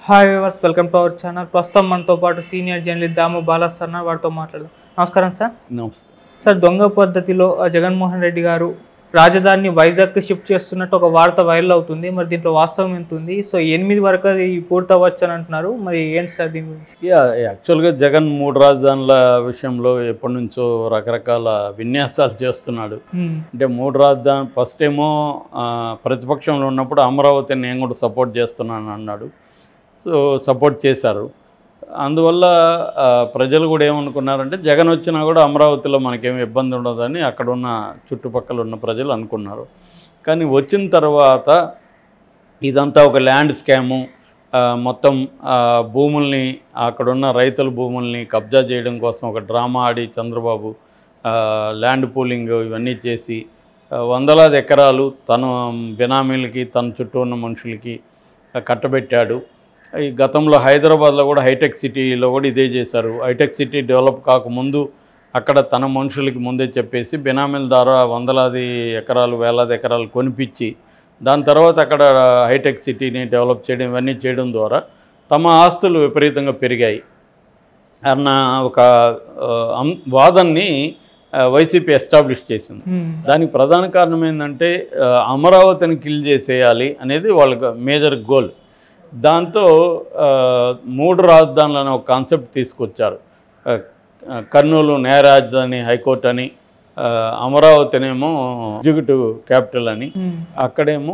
Hi viewers welcome to our channel ప్రస్తుతం మనతో పాటు senior journalist Damu Balas sir ఉన్నారు. వారితో మాట్లాడదాం నమస్కారం సార్ నమస్తే సార్ దొంగ పద్ధతిలో ఆ, జగన్మోహన్ రెడ్డి గారు రాజధానిని వైజాగ్కి షిఫ్ట్ చేస్తున్నట్టు ఒక వార్త వైరల్ అవుతుంది మరి దీంట్లో వాస్తవం ఎంత ఉంది సో ఎనిమిది వరకు అది పూర్తి అవ్వచ్చు అని అంటున్నారు మరి ఏంటి సార్ దీని గురించి యా యాక్చువల్గా జగన్ మూడు రాజధానుల విషయంలో ఎప్పటి నుంచో రకరకాల విన్యాసాలు చేస్తున్నాడు హ్మ్. అంటే మూడు రాజధాని ఫస్ట్ ఏమో ఆ, ప్రతిపక్షంలో ఉన్నప్పుడు అమరావతిని నేను కూడా సపోర్ట్ చేస్తున్నాను అన్నాడు సో సపోర్ట్ చేశారు అందువల్ల ఆ, ప్రజలు కూడా ఏమనుకున్నారంటే జగన్ వచ్చినా కూడా అమరావతిలో మనకేం ఇబ్బంది ఉండదని అక్కడ ఉన్న చుట్టుపక్కల ఉన్న ప్రజలు అనుకున్నారు కానీ వచ్చిన తర్వాత ఇదంతా ఒక ల్యాండ్ స్కాము ఆ, మొత్తం ఆ, భూముల్ని అక్కడున్న రైతుల భూముల్ని కబ్జా చేయడం కోసం ఒక డ్రామా ఆడి చంద్రబాబు ఆ, ల్యాండ్ పూలింగ్ ఇవన్నీ చేసి ఆ, వందలాది ఎకరాలు తను బినామీలకి తన చుట్టూ ఉన్న మనుషులకి ఆ, కట్టబెట్టాడు ఈ గతంలో హైదరాబాద్లో కూడా హైటెక్ సిటీలో కూడా ఇదే చేశారు హైటెక్ సిటీ డెవలప్ కాకముందు అక్కడ తన మనుషులకి ముందే చెప్పేసి బినామీల ద్వారా వందలాది ఎకరాలు వేలాది ఎకరాలు కొనిపించి దాని తర్వాత అక్కడ హైటెక్ సిటీని డెవలప్ చేయడం ఇవన్నీ చేయడం ద్వారా తమ ఆస్తులు విపరీతంగా పెరిగాయి అన్న ఒక ఆ, అం- వాదన్ని ఆ, వైసీపీ ఎస్టాబ్లిష్ చేసింది హ్మ్. దానికి ప్రధాన కారణం ఏంటంటే ఆ, అమరావతిని కిల్ చేసేయాలి అనేది వాళ్ళ మేజర్ గోల్ దాంతో ఆ, మూడు రాజధానులు అనే ఒక కాన్సెప్ట్ తీసుకొచ్చారు ఆ, ఆ, కర్నూలు న్యాయ రాజధాని హైకోర్టు అని ఆ, అమరావతినేమో ఎగ్జిక్యూటివ్ క్యాపిటల్ అని హ్మ్. అక్కడేమో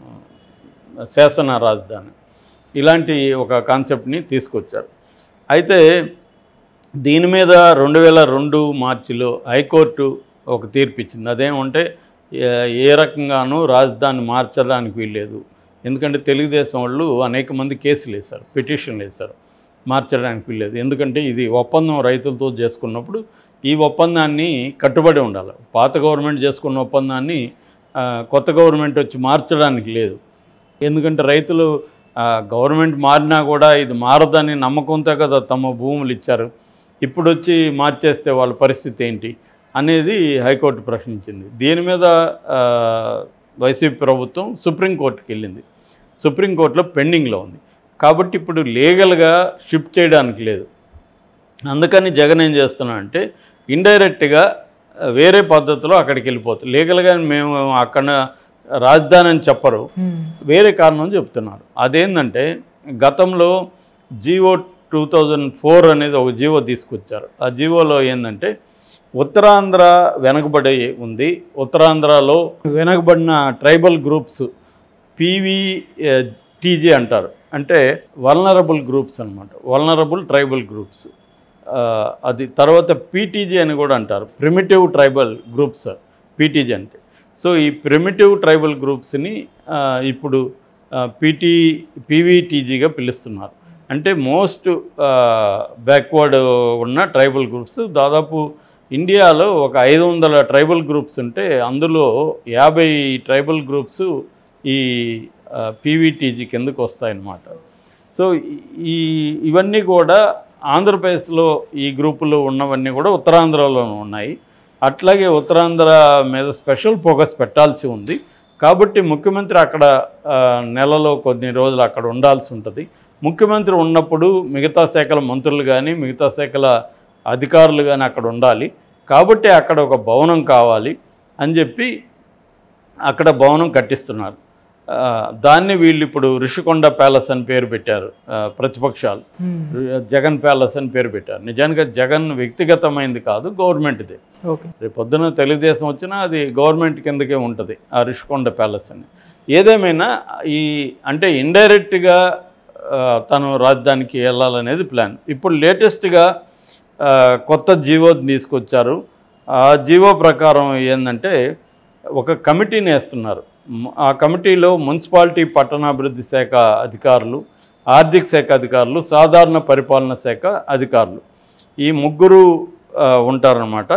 శాసన రాజధాని ఇలాంటి ఒక కాన్సెప్ట్ని తీసుకొచ్చారు అయితే దీని మీద రెండు వేల రెండు మార్చిలో హైకోర్టు ఒక తీర్పు ఇచ్చింది అదేమంటే ఏ- ఏ రకంగానూ రాజధాని మార్చడానికి వీల్లేదు ఎందుకంటే తెలుగుదేశం వాళ్ళు అనేక మంది కేసులు వేశారు పిటిషన్లు వేశారు మార్చడానికి వీల్లేదు ఎందుకంటే ఇది ఒప్పందం రైతులతో చేసుకున్నప్పుడు ఈ ఒప్పందాన్ని కట్టుబడి ఉండాలి పాత గవర్నమెంట్ చేసుకున్న ఒప్పందాన్ని ఆ, కొత్త గవర్నమెంట్ వచ్చి మార్చడానికి లేదు ఎందుకంటే రైతులు ఆ, గవర్నమెంట్ మారినా కూడా ఇది మారదని నమ్మకంతో కదా తమ భూములు ఇచ్చారు ఇప్పుడు వచ్చి మార్చేస్తే వాళ్ళ పరిస్థితి ఏంటి అనేది హైకోర్టు ప్రశ్నించింది దీని మీద ఆ, వైసీపీ ప్రభుత్వం సుప్రీంకోర్టుకి వెళ్ళింది సుప్రీంకోర్టులో పెండింగ్లో ఉంది కాబట్టి ఇప్పుడు లీగల్గా షిఫ్ట్ చేయడానికి లేదు అందుకని జగన్ ఏం చేస్తున్నా అంటే ఇండైరెక్ట్గా వేరే పద్ధతిలో అక్కడికి వెళ్ళిపోతుంది లీగల్గా మేము అక్కడ రాజధాని అని చెప్పరు హ్మ్. వేరే కారణం చెప్తున్నారు అదేంటంటే గతంలో జీవో టూ థౌజండ్ ఫోర్ అనేది ఒక జీవో తీసుకొచ్చారు ఆ జీవోలో ఏంటంటే ఉత్తరాంధ్ర వెనకబడి ఉంది ఉత్తరాంధ్రలో వెనకబడిన ట్రైబల్ గ్రూప్స్ పీవీ టీజీ అంటారు అంటే వల్నరబుల్ గ్రూప్స్ అనమాట వల్నరబుల్ ట్రైబల్ గ్రూప్స్ అది తర్వాత పీటీజీ అని కూడా అంటారు ప్రిమిటివ్ ట్రైబల్ గ్రూప్స్ పీటీజీ అంటే సో ఈ ప్రిమిటివ్ ట్రైబల్ గ్రూప్స్ని ఆ, ఇప్పుడు పీటీ పీవీటీజీగా పిలుస్తున్నారు అంటే మోస్ట్ బ్యాక్వర్డ్ ఉన్న ట్రైబల్ గ్రూప్స్ దాదాపు ఇండియాలో ఒక ఐదు వందల ట్రైబల్ గ్రూప్స్ ఉంటే అందులో యాభై ట్రైబల్ గ్రూప్స్ ఈ పీవీటీజీ కిందకు వస్తాయన్నమాట సో ఈ ఇవన్నీ కూడా ఆంధ్రప్రదేశ్లో ఈ గ్రూపులో ఉన్నవన్నీ కూడా ఉత్తరాంధ్రలోనూ ఉన్నాయి అట్లాగే ఉత్తరాంధ్ర మీద స్పెషల్ ఫోకస్ పెట్టాల్సి ఉంది కాబట్టి ముఖ్యమంత్రి అక్కడ ఆ, నెలలో కొన్ని రోజులు అక్కడ ఉండాల్సి ఉంటుంది ముఖ్యమంత్రి ఉన్నప్పుడు మిగతా శాఖల మంత్రులు కానీ మిగతా శాఖల అధికారులు కానీ అక్కడ ఉండాలి కాబట్టి అక్కడ ఒక భవనం కావాలి అని చెప్పి అక్కడ భవనం కట్టిస్తున్నారు ఆ, దాన్ని వీళ్ళు ఇప్పుడు ఋషికొండ ప్యాలెస్ అని పేరు పెట్టారు ఆ, ప్రతిపక్షాలు హ్మ్. జగన్ ప్యాలెస్ అని పేరు పెట్టారు నిజానికి అది జగన్ వ్యక్తిగతమైంది కాదు గవర్నమెంట్ది ఓకే రేపు పొద్దున తెలుగుదేశం వచ్చినా అది గవర్నమెంట్ కిందకే ఉంటుంది ఆ ఋషికొండ ప్యాలెస్ అని ఏదేమైనా ఈ అంటే ఇండైరెక్ట్గా తను రాజధానికి వెళ్ళాలనేది ప్లాన్ ఇప్పుడు లేటెస్ట్గా కొత్త జీవో తీసుకొచ్చారు ఆ జీవో ప్రకారం ఏంటంటే ఒక కమిటీని వేస్తున్నారు మ్, ఆ కమిటీలో మున్సిపాలిటీ పట్టణాభివృద్ధి శాఖ అధికారులు ఆర్థిక శాఖ అధికారులు సాధారణ పరిపాలన శాఖ అధికారులు ఈ ముగ్గురు ఆ, ఉంటారనమాట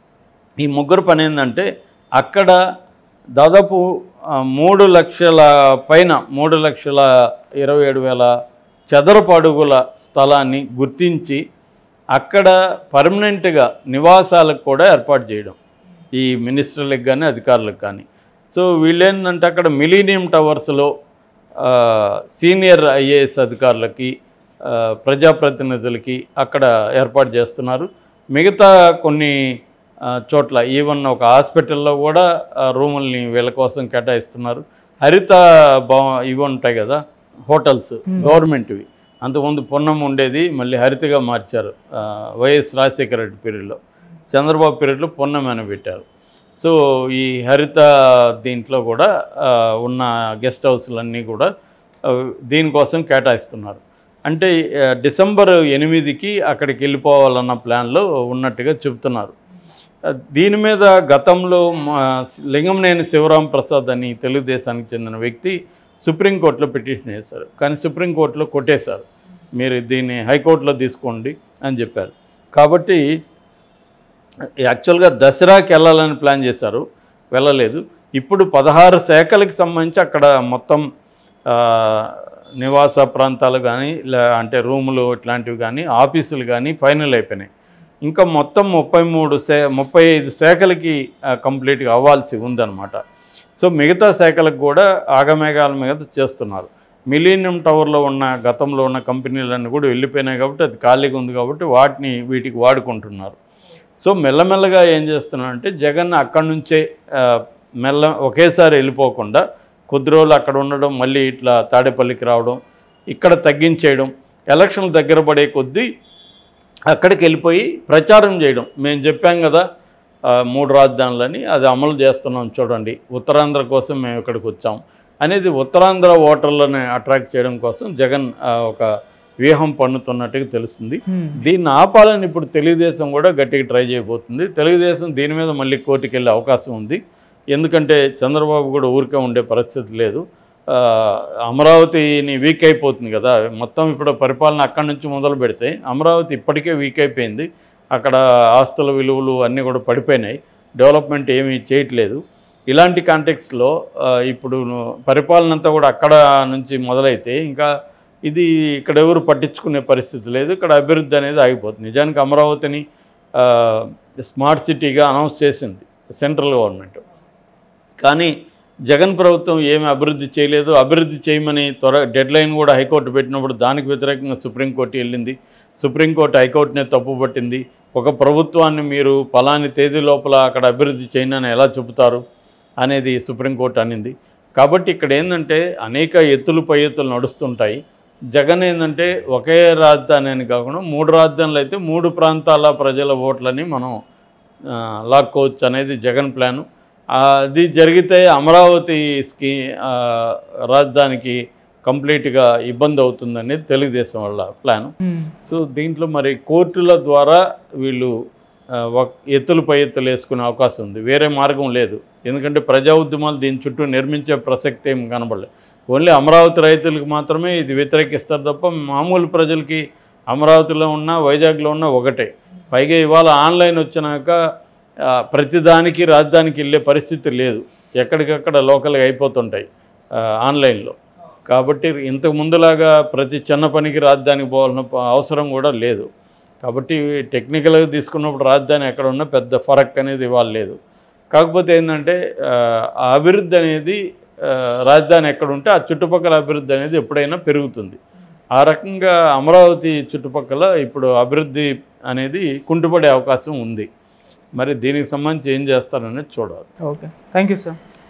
ఈ ముగ్గురు పని ఏంటంటే అక్కడ దాదాపు ఆ, మూడు లక్షల పైన మూడు లక్షల ఇరవై ఏడు వేల చదరపు అడుగుల స్థలాన్ని గుర్తించి అక్కడ పర్మనెంట్గా నివాసాలకు కూడా ఏర్పాటు చేయడం ఈ మినిస్టర్లకు కానీ అధికారులకు కానీ సో వీళ్ళేంటంటే అక్కడ మిలీనియం టవర్స్లో ఆ, సీనియర్ ఐఏఎస్ అధికారులకి ఆ, ప్రజాప్రతినిధులకి అక్కడ ఏర్పాటు చేస్తున్నారు మిగతా కొన్ని ఆ, చోట్ల ఈవెన్ ఒక హాస్పిటల్లో కూడా ఆ, రూముల్ని వీళ్ళ కోసం కేటాయిస్తున్నారు హరిత భవ ఇవి ఉంటాయి కదా హోటల్స్ గవర్నమెంట్వి అంతకుముందు పొన్నం ఉండేది మళ్ళీ హరితగా మార్చారు ఆ, వైఎస్ రాజశేఖర రెడ్డి పీరియడ్లో చంద్రబాబు పీరియడ్లో పొన్నం అని పెట్టారు సో ఈ హరిత దీంట్లో కూడా ఆ, ఉన్న గెస్ట్ హౌస్లన్నీ కూడా ఆ, దీనికోసం కేటాయిస్తున్నారు అంటే ఆ, డిసెంబర్ ఎనిమిదికి అక్కడికి వెళ్ళిపోవాలన్న ప్లాన్లో ఉన్నట్టుగా చెబుతున్నారు ఆ, దీని మీద గతంలో మా లింగంనేని శివరాం ప్రసాద్ అని తెలుగుదేశానికి చెందిన వ్యక్తి సుప్రీంకోర్టులో పిటిషన్ వేశారు కానీ సుప్రీంకోర్టులో కొట్టేశారు మీరు దీన్ని హైకోర్టులో తీసుకోండి అని చెప్పారు కాబట్టి యాక్చువల్గా దసరాకి వెళ్ళాలని ప్లాన్ చేశారు వెళ్ళలేదు ఇప్పుడు పదహారు శాఖలకు సంబంధించి అక్కడ మొత్తం ఆ, నివాస ప్రాంతాలు కానీ లే అంటే రూములు ఇట్లాంటివి కానీ ఆఫీసులు కానీ ఫైనల్ అయిపోయినాయి ఇంకా మొత్తం ముప్పై మూడు శా ముప్పై ఐదు శాఖలకి ఆ, కంప్లీట్గా అవ్వాల్సి ఉందన్నమాట సో మిగతా శాఖలకు కూడా ఆగమేఘాల మీద చేస్తున్నారు మిలీనియం టవర్లో ఉన్న గతంలో ఉన్న కంపెనీలన్నీ కూడా వెళ్ళిపోయినాయి కాబట్టి అది ఖాళీగా ఉంది కాబట్టి వాటిని వీటికి వాడుకుంటున్నారు సో మెల్లమెల్లగా ఏం చేస్తున్నారంటే జగన్ అక్కడి నుంచే ఆ, మెల్ల ఒకేసారి వెళ్ళిపోకుండా కొద్ది రోజులు అక్కడ ఉండడం మళ్ళీ ఇట్లా తాడేపల్లికి రావడం ఇక్కడ తగ్గించేయడం ఎలక్షన్లు దగ్గర పడే కొద్దీ అక్కడికి వెళ్ళిపోయి ప్రచారం చేయడం మేము చెప్పాం కదా ఆ, మూడు రాజధానులని అది అమలు చేస్తున్నాం చూడండి ఉత్తరాంధ్ర కోసం మేము ఇక్కడికి వచ్చాం అనేది ఉత్తరాంధ్ర ఓటర్లను అట్రాక్ట్ చేయడం కోసం జగన్ ఆ, ఒక వ్యూహం పన్నుతున్నట్టుగా తెలుస్తుంది హ్మ్. దీన్ని ఆపాలని ఇప్పుడు తెలుగుదేశం కూడా గట్టిగా ట్రై చేయబోతుంది తెలుగుదేశం దీని మీద మళ్ళీ కోర్టుకు వెళ్ళే అవకాశం ఉంది ఎందుకంటే చంద్రబాబు కూడా ఊరికే ఉండే పరిస్థితి లేదు ఆ, అమరావతిని వీక్ అయిపోతుంది కదా మొత్తం ఇప్పుడు పరిపాలన అక్కడి నుంచి మొదలు పెడితే అమరావతి ఇప్పటికే వీక్ అయిపోయింది అక్కడ ఆస్తుల విలువలు అన్నీ కూడా పడిపోయినాయి డెవలప్మెంట్ ఏమీ చేయట్లేదు ఇలాంటి కాంటెక్స్లో ఇప్పుడు పరిపాలన అంతా కూడా అక్కడ నుంచి మొదలైతే ఇంకా ఇది ఇక్కడ ఎవరు పట్టించుకునే పరిస్థితి లేదు ఇక్కడ అభివృద్ధి అనేది ఆగిపోతుంది నిజానికి అమరావతిని ఆ, స్మార్ట్ సిటీగా అనౌన్స్ చేసింది సెంట్రల్ గవర్నమెంట్ కానీ జగన్ ప్రభుత్వం ఏమి అభివృద్ధి చేయలేదు అభివృద్ధి చేయమని త్వర డెడ్ లైన్ కూడా హైకోర్టు పెట్టినప్పుడు దానికి వ్యతిరేకంగా సుప్రీంకోర్టు వెళ్ళింది సుప్రీంకోర్టు హైకోర్టునే తప్పుపట్టింది ఒక ప్రభుత్వాన్ని మీరు పలాని తేదీ లోపల అక్కడ అభివృద్ధి చేయను అని ఎలా చెబుతారు అనేది సుప్రీంకోర్టు అనింది కాబట్టి ఇక్కడ ఏంటంటే అనేక ఎత్తులు పై ఎత్తులు నడుస్తుంటాయి జగన్ ఏంటంటే ఒకే రాజధాని అని కాకుండా మూడు రాజధానులు అయితే మూడు ప్రాంతాల ప్రజల ఓట్లని మనం ఆ, లాక్కోవచ్చు అనేది జగన్ ప్లాను ఆ, అది జరిగితే అమరావతి స్కీ ఆ, రాజధానికి కంప్లీట్గా ఇబ్బంది అవుతుందనేది తెలుగుదేశం వాళ్ళ ప్లాను హ్మ్. సో దీంట్లో మరి కోర్టుల ద్వారా వీళ్ళు ఆ, ఒక- ఎత్తులు పై ఎత్తులు వేసుకునే అవకాశం ఉంది వేరే మార్గం లేదు ఎందుకంటే ప్రజా ఉద్యమాలు దీని చుట్టూ నిర్మించే ప్రసక్తి ఏం కనబడలేదు ఓన్లీ అమరావతి రైతులకు మాత్రమే ఇది వ్యతిరేకిస్తారు తప్ప మామూలు ప్రజలకి అమరావతిలో ఉన్న వైజాగ్లో ఉన్న ఒకటే పైగా ఇవాళ ఆన్లైన్ వచ్చినాక ఆ, ప్రతిదానికి రాజధానికి వెళ్ళే పరిస్థితి లేదు ఎక్కడికక్కడ లోకల్గా అయిపోతుంటాయి ఆ, ఆన్లైన్లో కాబట్టి ఇంతకు ముందులాగా ప్రతి చిన్న పనికి రాజధానికి పోవాల్సిన ప- అవసరం కూడా లేదు కాబట్టి టెక్నికల్గా తీసుకున్నప్పుడు రాజధాని ఎక్కడ ఉన్నా పెద్ద ఫరక్ అనేది ఇవాళ లేదు కాకపోతే ఏంటంటే ఆ, ఆ అభివృద్ధి అనేది ఆ, రాజధాని ఎక్కడ ఉంటే ఆ చుట్టుపక్కల అభివృద్ధి అనేది ఎప్పుడైనా పెరుగుతుంది ఆ రకంగా అమరావతి చుట్టుపక్కల ఇప్పుడు అభివృద్ధి అనేది కుంటుపడే అవకాశం ఉంది మరి దీనికి సంబంధించి ఏం చేస్తారనేది చూడాలి ఓకే థ్యాంక్ యూ సార్